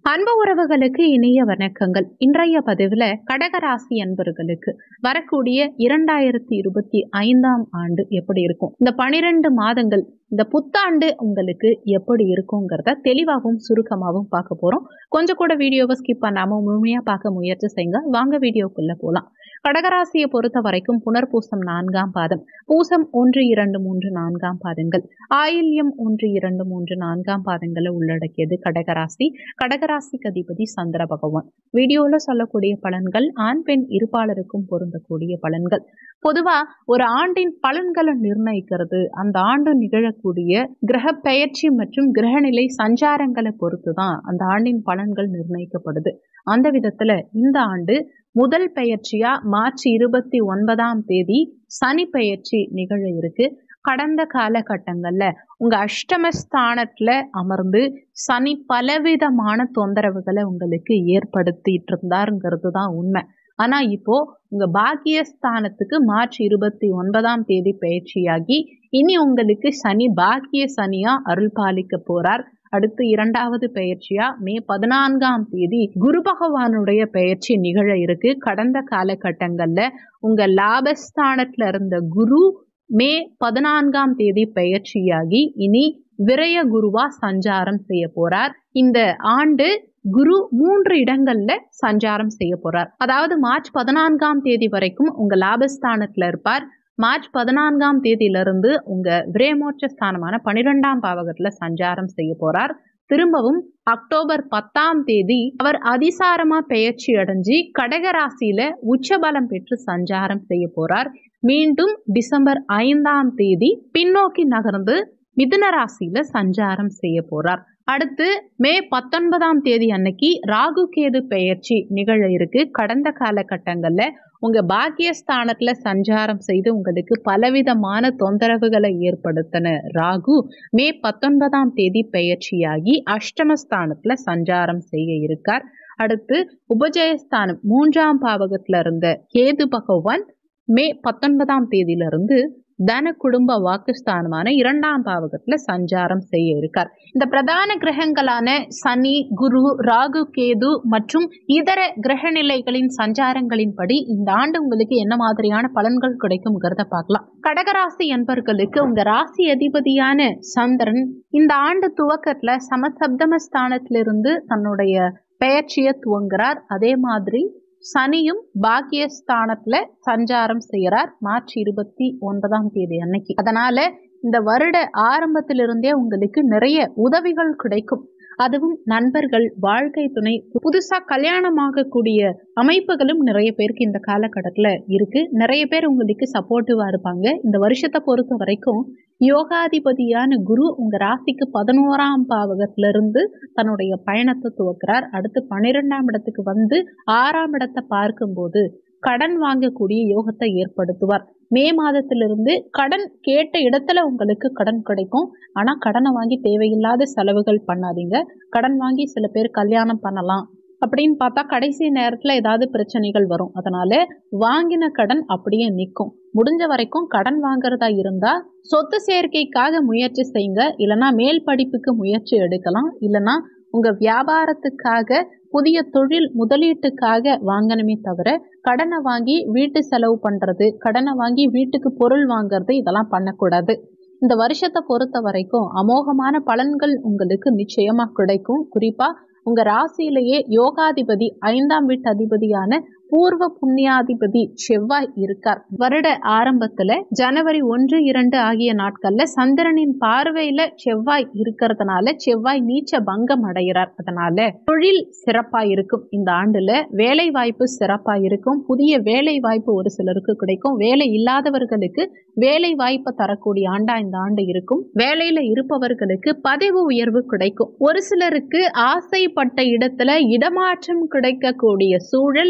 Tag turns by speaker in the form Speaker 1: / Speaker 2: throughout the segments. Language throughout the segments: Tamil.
Speaker 1: அன்பு உறவுகளுக்கு இனிய வணக்கங்கள் இன்றைய பதிவுல கடகராசி அன்பர்களுக்கு வரக்கூடிய இரண்டாயிரத்தி இருபத்தி ஐந்தாம் ஆண்டு எப்படி இருக்கும் இந்த பனிரெண்டு மாதங்கள் இந்த புத்தாண்டு உங்களுக்கு எப்படி இருக்குங்கிறத தெளிவாகவும் சுருக்கமாகவும் பார்க்க போறோம் கொஞ்சம் கூட வீடியோவை ஸ்கிப் பண்ணாம முழுமையா பார்க்க முயற்சி செய்யுங்க வாங்க வீடியோக்குள்ள போலாம் கடகராசியை பொறுத்த வரைக்கும் புனர்பூசம் நான்காம் பாதம் பூசம் ஒன்று இரண்டு மூன்று நான்காம் பாதங்கள் ஆயில்யம் ஒன்று இரண்டு மூன்று நான்காம் பாதங்களை உள்ளடக்கியது கடகராசி கடகராசிக்கு அதிபதி சந்திர பகவான் வீடியோல சொல்லக்கூடிய பலன்கள் ஆண் பெண் இருப்பாளருக்கும் பொருந்தக்கூடிய பலன்கள் பொதுவா ஒரு ஆண்டின் பலன்களை நிர்ணயிக்கிறது அந்த ஆண்டு நிகழக்கூடிய கிரக பெயர்ச்சி மற்றும் கிரகநிலை சஞ்சாரங்களை பொறுத்து தான் அந்த ஆண்டின் பலன்கள் நிர்ணயிக்கப்படுது அந்த விதத்துல இந்த ஆண்டு முதல் பெயர்ச்சியா மார்ச் இருபத்தி ஒன்பதாம் தேதி சனி பெயர்ச்சி நிகழ இருக்கு கடந்த காலகட்டங்கள்ல உங்க அஷ்டமஸ்தானத்துல அமர்ந்து சனி பலவிதமான தொந்தரவுகளை உங்களுக்கு ஏற்படுத்திட்டு இருந்தாருங்கிறது தான் உண்மை ஆனா இப்போ உங்க பாக்கியஸ்தானத்துக்கு மார்ச் இருபத்தி ஒன்பதாம் தேதி பயிற்சியாகி இனி உங்களுக்கு சனி பாக்கிய சனியா அருள் பாலிக்க போறார் அடுத்து இரண்டாவது பயிற்சியா மே பதினான்காம் தேதி குரு பகவானுடைய பயிற்சி நிகழ இருக்கு கடந்த காலகட்டங்கள்ல உங்க லாபஸ்தானத்துல இருந்த குரு மே பதினான்காம் தேதி பயிற்சியாகி இனி விரய குருவா சஞ்சாரம் செய்ய போறார் இந்த ஆண்டு குரு மூன்று இடங்கள்ல சஞ்சாரம் செய்ய போறார் அதாவது மார்ச் பதினான்காம் தேதி வரைக்கும் உங்க லாபஸ்தானத்துல இருப்பார் மார்ச் பதினான்காம் தேதியிலிருந்து உங்க விரேமோட்ச ஸ்தானமான பனிரெண்டாம் பாவகத்துல சஞ்சாரம் செய்ய போறார் திரும்பவும் அக்டோபர் பத்தாம் தேதி அவர் அதிசாரமா பெயர்ச்சி அடைஞ்சு கடகராசியில உச்சபலம் பெற்று சஞ்சாரம் செய்ய போறார் மீண்டும் டிசம்பர் ஐந்தாம் தேதி பின்னோக்கி நகர்ந்து மிதுன ராசியில சஞ்சாரம் செய்ய போறார் அடுத்து மே பத்தொன்பதாம் தேதி அன்னைக்கு ராகு கேது பெயர்ச்சி நிகழ இருக்கு கடந்த காலகட்டங்கள்ல உங்க பாக்கியஸ்தானத்துல சஞ்சாரம் செய்து உங்களுக்கு பலவிதமான தொந்தரவுகளை ஏற்படுத்தின ராகு மே பத்தொன்பதாம் தேதி பெயர்ச்சியாகி அஷ்டமஸ்தானத்துல சஞ்சாரம் செய்ய இருக்கார் அடுத்து உபஜயஸ்தானம் மூன்றாம் பாவகத்துல இருந்த கேது பகவான் மே பத்தொன்பதாம் தேதியிலிருந்து தன குடும்ப வாக்குஸ்தானமான இரண்டாம் பாவகத்துல சஞ்சாரம் செய்ய இருக்கார் இந்த பிரதான கிரகங்களான சனி குரு ராகு கேது மற்றும் இதர கிரக நிலைகளின் சஞ்சாரங்களின்படி இந்த ஆண்டு உங்களுக்கு என்ன மாதிரியான பலன்கள் கிடைக்கும்ங்கிறத பார்க்கலாம் கடகராசி என்பர்களுக்கு உங்க ராசி அதிபதியான சந்திரன் இந்த ஆண்டு துவக்கத்துல சமசப்தமஸ்தானத்திலிருந்து தன்னுடைய பெயர்ச்சியை துவங்குறார் அதே மாதிரி சனியும் பாக்கியஸ்தானத்துல சஞ்சாரம் செய்யறார் மார்ச் இருபத்தி ஒன்பதாம் தேதி அன்னைக்கு அதனால இந்த வருட ஆரம்பத்திலிருந்தே உங்களுக்கு நிறைய உதவிகள் கிடைக்கும் அதுவும் நண்பர்கள் வாழ்க்கை துணை புதுசா கல்யாணமாகக்கூடிய அமைப்புகளும் நிறைய பேருக்கு இந்த காலகட்டத்துல இருக்கு நிறைய பேர் உங்களுக்கு சப்போர்ட்டிவா இருப்பாங்க இந்த வருஷத்தை பொறுத்த வரைக்கும் யோகாதிபதியான குரு உங்க ராசிக்கு பதினோராம் பாவகத்திலிருந்து தன்னுடைய பயணத்தை துவக்கிறார் அடுத்து பன்னிரெண்டாம் இடத்துக்கு வந்து ஆறாம் இடத்தை பார்க்கும்போது கடன் வாங்கக்கூடிய யோகத்தை ஏற்படுத்துவார் மே மாதத்திலிருந்து கடன் கேட்ட இடத்துல உங்களுக்கு கடன் கிடைக்கும் ஆனா கடனை வாங்கி தேவையில்லாத செலவுகள் பண்ணாதீங்க கடன் வாங்கி சில பேர் கல்யாணம் பண்ணலாம் அப்படின்னு பார்த்தா கடைசி நேரத்துல ஏதாவது பிரச்சனைகள் வரும் அதனால வாங்கின கடன் அப்படியே நிற்கும் முடிஞ்ச வரைக்கும் கடன் வாங்குறதா இருந்தா சொத்து சேர்க்கைக்காக முயற்சி செய்யுங்க இல்லைன்னா மேல் படிப்புக்கு முயற்சி எடுக்கலாம் இல்லைன்னா உங்க வியாபாரத்துக்காக புதிய தொழில் முதலீட்டுக்காக வாங்கணுமே தவிர கடனை வாங்கி வீட்டு செலவு பண்றது கடனை வாங்கி வீட்டுக்கு பொருள் வாங்குறது இதெல்லாம் பண்ணக்கூடாது இந்த வருஷத்தை பொறுத்த வரைக்கும் அமோகமான பலன்கள் உங்களுக்கு நிச்சயமா கிடைக்கும் குறிப்பா உங்க ராசியிலேயே யோகாதிபதி ஐந்தாம் வீட்டு அதிபதியான பூர்வ புண்ணியாதிபதி செவ்வாய் இருக்கார் வருட ஆரம்பத்துல ஜனவரி ஒன்று இரண்டு ஆகிய நாட்கள்ல சந்திரனின் பார்வையில செவ்வாய் இருக்கிறதுனால செவ்வாய் நீச்ச பங்கம் அடைகிறார் அதனால தொழில் சிறப்பா இருக்கும் இந்த ஆண்டுல வேலை வாய்ப்பு சிறப்பா இருக்கும் புதிய வேலை வாய்ப்பு ஒரு சிலருக்கு கிடைக்கும் வேலை இல்லாதவர்களுக்கு வேலை வாய்ப்பை தரக்கூடிய ஆண்டா இந்த ஆண்டு இருக்கும் வேலையில இருப்பவர்களுக்கு பதவி உயர்வு கிடைக்கும் ஒரு சிலருக்கு ஆசைப்பட்ட இடத்துல இடமாற்றம் கிடைக்கக்கூடிய சூழல் இந்த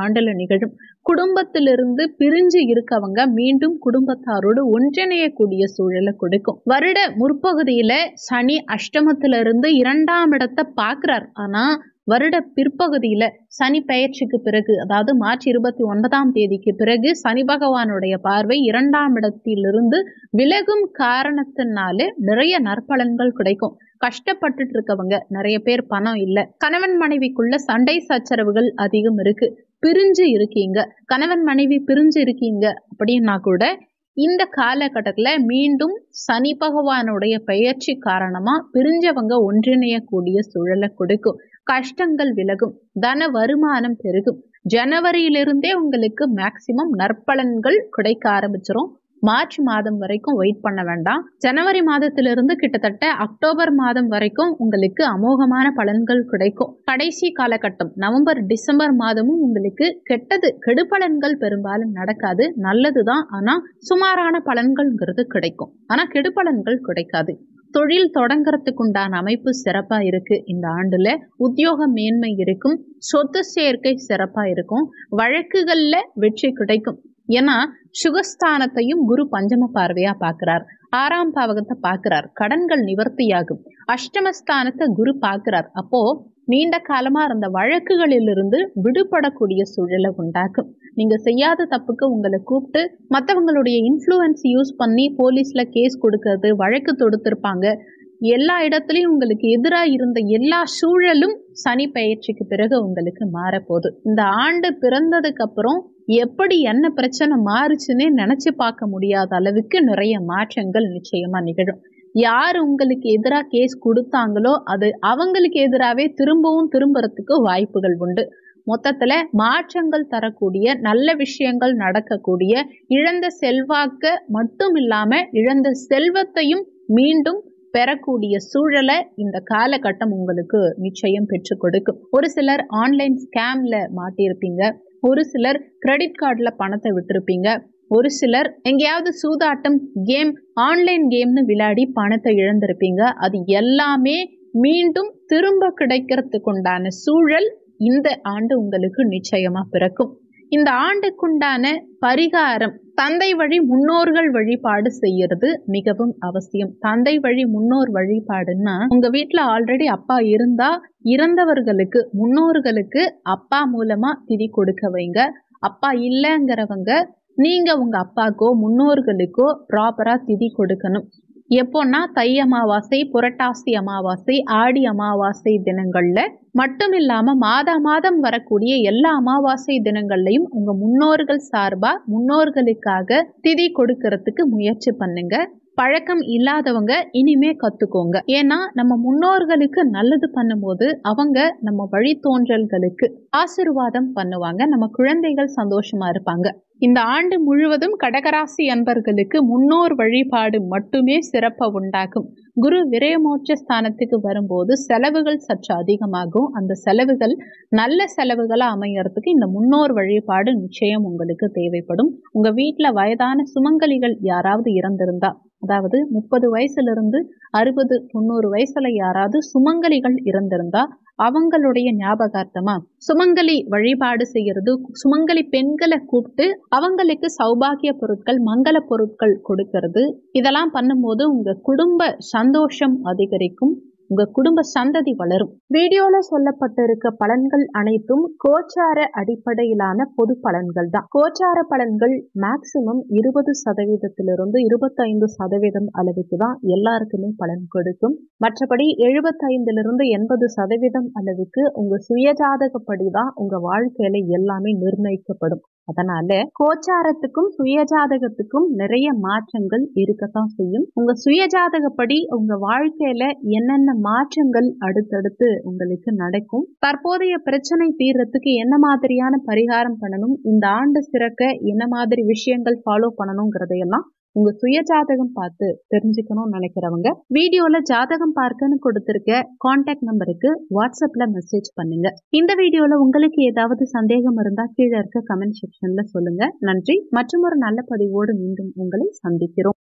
Speaker 1: ஆண்டுல நிகழும் குடும்பத்திலிருந்து பிரிஞ்சு இருக்கவங்க மீண்டும் குடும்பத்தாரோடு ஒன்றிணையக்கூடிய சூழலை கொடுக்கும் வருட முற்பகுதியில சனி அஷ்டமத்திலிருந்து இரண்டாம் இடத்தை பார்க்கிறார் ஆனா வருட பிற்பகுதியில சனி பெயர்ச்சிக்கு பிறகு அதாவது மார்ச் இருபத்தி ஒன்பதாம் தேதிக்கு பிறகு சனி பகவானுடைய பார்வை இரண்டாம் இடத்திலிருந்து விலகும் காரணத்தினால நிறைய நற்பலன்கள் கிடைக்கும் கஷ்டப்பட்டுட்டு இருக்கவங்க நிறைய பேர் பணம் இல்லை கணவன் மனைவிக்குள்ள சண்டை சச்சரவுகள் அதிகம் இருக்கு பிரிஞ்சு இருக்கீங்க கணவன் மனைவி பிரிஞ்சு இருக்கீங்க அப்படின்னா கூட இந்த காலகட்டத்தில் மீண்டும் சனி பகவானுடைய பெயர்ச்சி காரணமா பிரிஞ்சவங்க ஒன்றிணையக்கூடிய சூழலை கொடுக்கும் கஷ்டங்கள் விலகும் தன வருமானம் பெருகும் ஜனவரியிலிருந்தே உங்களுக்கு மேக்சிமம் நற்பலன்கள் கிடைக்க ஆரம்பிச்சிரும் மார்ச் மாதம் வரைக்கும் வெயிட் பண்ண வேண்டாம் ஜனவரி மாதத்திலிருந்து கிட்டத்தட்ட அக்டோபர் மாதம் வரைக்கும் உங்களுக்கு அமோகமான பலன்கள் கிடைக்கும் கடைசி காலகட்டம் நவம்பர் டிசம்பர் மாதமும் உங்களுக்கு கெட்டது கெடுபலன்கள் பெரும்பாலும் நடக்காது நல்லதுதான் ஆனா சுமாரான பலன்கள்ங்கிறது கிடைக்கும் ஆனா கெடுபலன்கள் கிடைக்காது தொழில் தொடங்குறதுக்கு உண்டான அமைப்பு சிறப்பா இருக்கு இந்த ஆண்டுல உத்தியோக மேன்மை இருக்கும் சொத்து சேர்க்கை சிறப்பா இருக்கும் வழக்குகள்ல வெற்றி கிடைக்கும் ஏன்னா சுகஸ்தானத்தையும் குரு பஞ்சம பார்வையா பார்க்கிறார் ஆறாம் பாவகத்தை பார்க்கிறார் கடன்கள் நிவர்த்தியாகும் அஷ்டமஸ்தானத்தை குரு பார்க்கிறார் அப்போ நீண்ட காலமா இருந்த வழக்குகளிலிருந்து விடுபடக்கூடிய சூழலை உண்டாக்கும் நீங்க செய்யாத தப்புக்கு உங்களை கூப்பிட்டு மற்றவங்களுடைய இன்ஃப்ளூயன்ஸ் யூஸ் பண்ணி போலீஸ்ல கேஸ் கொடுக்கறது வழக்கு தொடுத்திருப்பாங்க எல்லா இடத்துலையும் உங்களுக்கு எதிராக இருந்த எல்லா சூழலும் சனி பயிற்சிக்கு பிறகு உங்களுக்கு மாறப்போகுது இந்த ஆண்டு பிறந்ததுக்கு அப்புறம் எப்படி என்ன பிரச்சனை மாறுச்சுன்னே நினைச்சு பார்க்க முடியாத அளவுக்கு நிறைய மாற்றங்கள் நிச்சயமா நிகழும் யார் உங்களுக்கு எதிராக கேஸ் கொடுத்தாங்களோ அது அவங்களுக்கு எதிராகவே திரும்பவும் திரும்புறதுக்கு வாய்ப்புகள் உண்டு மொத்தத்துல மாற்றங்கள் தரக்கூடிய நல்ல விஷயங்கள் நடக்கக்கூடிய இழந்த செல்வாக்க மட்டும் இல்லாம இழந்த செல்வத்தையும் மீண்டும் பெறக்கூடிய சூழலை இந்த காலகட்டம் உங்களுக்கு நிச்சயம் பெற்றுக் கொடுக்கும் ஒரு சிலர் ஆன்லைன் ஸ்கேம்ல மாட்டியிருப்பீங்க ஒரு சிலர் கிரெடிட் கார்டில் பணத்தை விட்டிருப்பீங்க ஒரு சிலர் எங்கேயாவது சூதாட்டம் கேம் ஆன்லைன் கேம்னு விளையாடி பணத்தை இழந்திருப்பீங்க அது எல்லாமே மீண்டும் திரும்ப கிடைக்கிறதுக்கு உண்டான சூழல் இந்த ஆண்டு உங்களுக்கு நிச்சயமா பிறக்கும் இந்த ஆண்டுக்குண்டான பரிகாரம் தந்தை வழி முன்னோர்கள் வழிபாடு செய்யறது மிகவும் அவசியம் தந்தை வழி முன்னோர் வழிபாடுன்னா உங்க வீட்டுல ஆல்ரெடி அப்பா இருந்தா இறந்தவர்களுக்கு முன்னோர்களுக்கு அப்பா மூலமா திதி கொடுக்க வைங்க அப்பா இல்லைங்கிறவங்க நீங்க உங்க அப்பாக்கோ முன்னோர்களுக்கோ ப்ராப்பரா திதி கொடுக்கணும் எப்போன்னா தை அமாவாசை புரட்டாசி அமாவாசை ஆடி அமாவாசை தினங்கள்ல மட்டும் இல்லாம மாதா மாதம் வரக்கூடிய எல்லா அமாவாசை தினங்கள்லையும் உங்க முன்னோர்கள் சார்பா முன்னோர்களுக்காக திதி கொடுக்கறதுக்கு முயற்சி பண்ணுங்க பழக்கம் இல்லாதவங்க இனிமே கத்துக்கோங்க ஏன்னா நம்ம முன்னோர்களுக்கு நல்லது பண்ணும்போது அவங்க நம்ம வழித்தோன்றல்களுக்கு ஆசிர்வாதம் பண்ணுவாங்க நம்ம குழந்தைகள் சந்தோஷமா இருப்பாங்க இந்த ஆண்டு முழுவதும் கடகராசி அன்பர்களுக்கு முன்னோர் வழிபாடு மட்டுமே சிறப்பை உண்டாக்கும் குரு விரயமோட்ச ஸ்தானத்துக்கு வரும்போது செலவுகள் சற்று அதிகமாகும் அந்த செலவுகள் நல்ல செலவுகளா அமையறதுக்கு இந்த முன்னோர் வழிபாடு நிச்சயம் உங்களுக்கு தேவைப்படும் உங்க வீட்டுல வயதான சுமங்கலிகள் யாராவது இறந்திருந்தா அதாவது முப்பது வயசுல இருந்து அறுபது தொண்ணூறு வயசுல யாராவது சுமங்கலிகள் இறந்திருந்தா அவங்களுடைய ஞாபகார்த்தமா சுமங்கலி வழிபாடு செய்யறது சுமங்கலி பெண்களை கூப்பிட்டு அவங்களுக்கு சௌபாகிய பொருட்கள் மங்கள பொருட்கள் கொடுக்கறது இதெல்லாம் பண்ணும்போது உங்க குடும்ப சந்தோஷம் அதிகரிக்கும் உங்க குடும்ப சந்ததி வளரும் வீடியோல சொல்லப்பட்டிருக்க பலன்கள் அனைத்தும் கோச்சார அடிப்படையிலான பொது பலன்கள் தான் கோச்சார பலன்கள் மேக்சிமம் இருபது சதவீதத்திலிருந்து இருபத்தைந்து சதவீதம் அளவுக்கு தான் எல்லாருக்குமே பலன் கொடுக்கும் மற்றபடி எழுபத்தைந்திலிருந்து எண்பது சதவீதம் அளவுக்கு உங்க சுயஜாதகப்படி தான் உங்க வாழ்க்கையில எல்லாமே நிர்ணயிக்கப்படும் அதனால கோச்சாரத்துக்கும் சுயஜாதகத்துக்கும் நிறைய மாற்றங்கள் இருக்கத்தான் செய்யும் உங்க சுயஜாதகப்படி உங்க வாழ்க்கையில என்னென்ன மாற்றங்கள் அடுத்தடுத்து உங்களுக்கு நடக்கும் தற்போதைய பிரச்சனை தீர்றதுக்கு என்ன மாதிரியான பரிகாரம் பண்ணணும் இந்த ஆண்டு சிறக்க என்ன மாதிரி விஷயங்கள் ஃபாலோ பண்ணணுங்கிறதையெல்லாம் உங்க சுய ஜாதகம் பார்த்து தெரிஞ்சுக்கணும்னு நினைக்கிறவங்க வீடியோல ஜாதகம் பார்க்கன்னு கொடுத்திருக்க கான்டாக்ட் நம்பருக்கு வாட்ஸ்அப்ல மெசேஜ் பண்ணுங்க இந்த வீடியோல உங்களுக்கு ஏதாவது சந்தேகம் இருந்தா கீழே இருக்க கமெண்ட் செக்ஷன்ல சொல்லுங்க நன்றி மற்றும் ஒரு நல்ல பதிவோடு மீண்டும் உங்களை சந்திக்கிறோம்